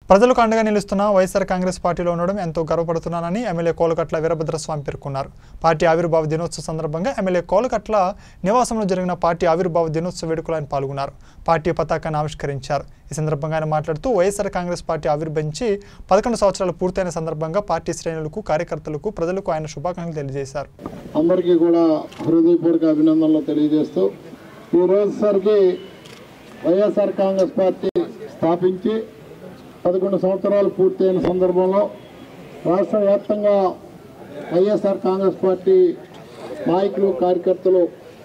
ప్రజలకు అండగా నిలుస్తున్న వైఎస్ఆర్ కాంగ్రెస్ పార్టీలో ఉండడం ఎంతో గర్వపడుతున్నానని ఎమ్మెల్యే కోలకట్ల వీరభద్రస్వామి పేర్కొన్నారు పార్టీ ఆవిర్భావ దినోత్సవ సందర్భంగా ఎమ్మెల్యే కోలకట్ల నివాసంలో జరిగిన పార్టీ ఆవిర్భావ దినోత్సవ వేడుకలో ఆయన పాల్గొన్నారు పార్టీ పతాకాన్ని ఆవిష్కరించారు ఈ సందర్భంగా ఆయన మాట్లాడుతూ వైఎస్ఆర్ కాంగ్రెస్ పార్టీ ఆవిర్భవించి పదకొండు సంవత్సరాలు పూర్తయిన సందర్భంగా పార్టీ శ్రేణులకు కార్యకర్తలకు ప్రజలకు ఆయన శుభాకాంక్షలు తెలియజేశారు అందరికీ కూడా హృదయపూర్వక అభినందనలు తెలియజేస్తూ ఈ రోజుసరికి వైఎస్ఆర్ కాంగ్రెస్ పార్టీ స్థాపించి పదకొండు సంవత్సరాలు పూర్తయిన సందర్భంలో రాష్ట్ర వ్యాప్తంగా వైఎస్ఆర్ కాంగ్రెస్ పార్టీ నాయకులు కార్యకర్తలు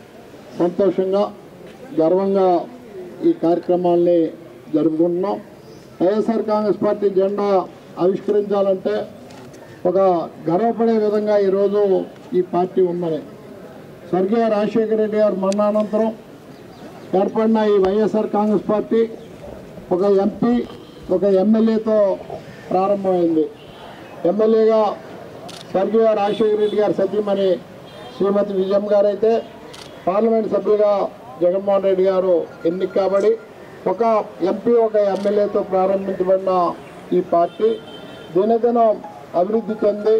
సంతోషంగా గర్వంగా ఈ కార్యక్రమాల్ని జరుపుకుంటున్నాం వైఎస్ఆర్ కాంగ్రెస్ పార్టీ జెండా ఆవిష్కరించాలంటే ఒక గర్వపడే విధంగా ఈరోజు ఈ పార్టీ ఉందని స్వర్గీయ రాజశేఖర రెడ్డి గారు మరణానంతరం ఏర్పడిన ఈ వైఎస్ఆర్ కాంగ్రెస్ పార్టీ ఒక ఎంపీ ఒక ఎమ్మెల్యేతో ప్రారంభమైంది ఎమ్మెల్యేగా స్వర్గీయ రాజశేఖర రెడ్డి గారి సతీమణి శ్రీమతి విజయం గారు అయితే పార్లమెంట్ సభ్యులుగా జగన్మోహన్ రెడ్డి గారు ఎన్నిక కాబడి ఒక ఎంపీ ఒక ఎమ్మెల్యేతో ప్రారంభించబడిన ఈ పార్టీ దినదినం అభివృద్ధి చెంది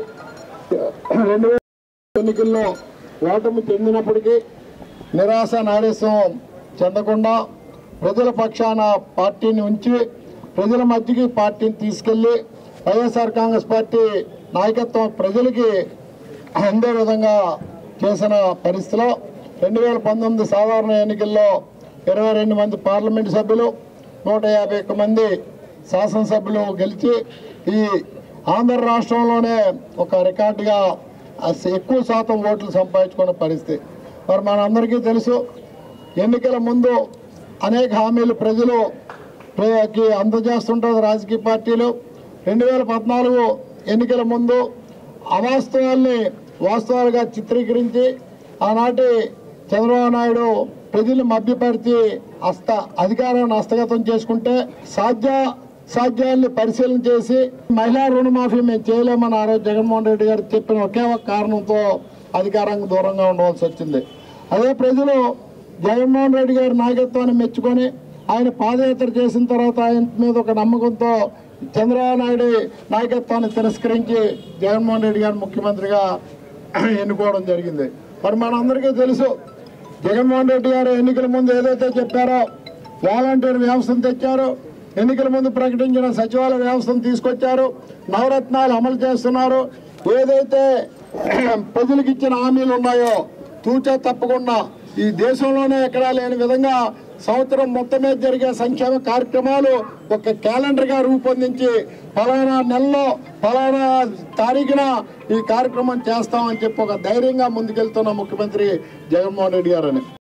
రెండు వేల ఎన్నికల్లో ఓటమి చెందినప్పటికీ నిరాశ నాడేశం చెందకుండా ప్రజల పక్షాన పార్టీని ఉంచి ప్రజల మధ్యకి పార్టీని తీసుకెళ్లి వైఎస్ఆర్ కాంగ్రెస్ పార్టీ నాయకత్వం ప్రజలకి అందే విధంగా చేసిన పరిస్థితిలో రెండు వేల పంతొమ్మిది సాధారణ ఎన్నికల్లో ఇరవై రెండు మంది పార్లమెంట్ సభ్యులు నూట యాభై ఒక్క మంది శాసనసభ్యులు గెలిచి ఈ ఆంధ్ర రాష్ట్రంలోనే ఒక రికార్డుగా అస- ఎక్కువ శాతం ఓట్లు సంపాదించుకున్న పరిస్థితి మరి మనందరికీ తెలుసు ఎన్నికల ముందు అనేక హామీలు ప్రజలు ప్రజలకి అందజేస్తుంటారు రాజకీయ పార్టీలు రెండు వేల పద్నాలుగు ఎన్నికల ముందు అవాస్తవాల్ని వాస్తవాలుగా చిత్రీకరించి ఆనాటి చంద్రబాబు నాయుడు ప్రజలు మభ్యపరిచి హస్త అధికారాన్ని హస్తగతం చేసుకుంటే సాధ్య సాధ్యాల్ని పరిశీలన చేసి మహిళా రుణమాఫీ మేము చేయలేమని ఆ రోజు జగన్మోహన్ రెడ్డి గారు చెప్పిన ఒకే ఒక కారణంతో అధికారానికి దూరంగా ఉండవలసి వచ్చింది అదే ప్రజలు జగన్మోహన్ రెడ్డి గారి నాయకత్వాన్ని మెచ్చుకొని ఆయన పాదయాత్ర చేసిన తర్వాత ఆయన మీద ఒక నమ్మకంతో చంద్రబాబు నాయుడు నాయకత్వాన్ని తిరస్కరించి జగన్మోహన్ రెడ్డి గారు ముఖ్యమంత్రిగా ఎన్నుకోవడం జరిగింది మరి మనందరికీ తెలుసు జగన్మోహన్ రెడ్డి గారు ఎన్నికల ముందు ఏదైతే చెప్పారో వాలంటీర్ వ్యవస్థను తెచ్చారు ఎన్నికల ముందు ప్రకటించిన సచివాలయ వ్యవస్థను తీసుకొచ్చారు నవరత్నాలు అమలు చేస్తున్నారు ఏదైతే ప్రజలకు ఇచ్చిన హామీలు ఉన్నాయో తూచా తప్పకుండా ఈ దేశంలోనే ఎక్కడా లేని విధంగా సంవత్సరం మొత్తం మీద జరిగే సంక్షేమ కార్యక్రమాలు ఒక క్యాలెండర్ గా రూపొందించి ఫలానా నెలలో ఫలానా తారీఖున ఈ కార్యక్రమం చేస్తామని చెప్పి ఒక ధైర్యంగా ముందుకెళ్తున్న ముఖ్యమంత్రి జగన్మోహన్ రెడ్డి గారని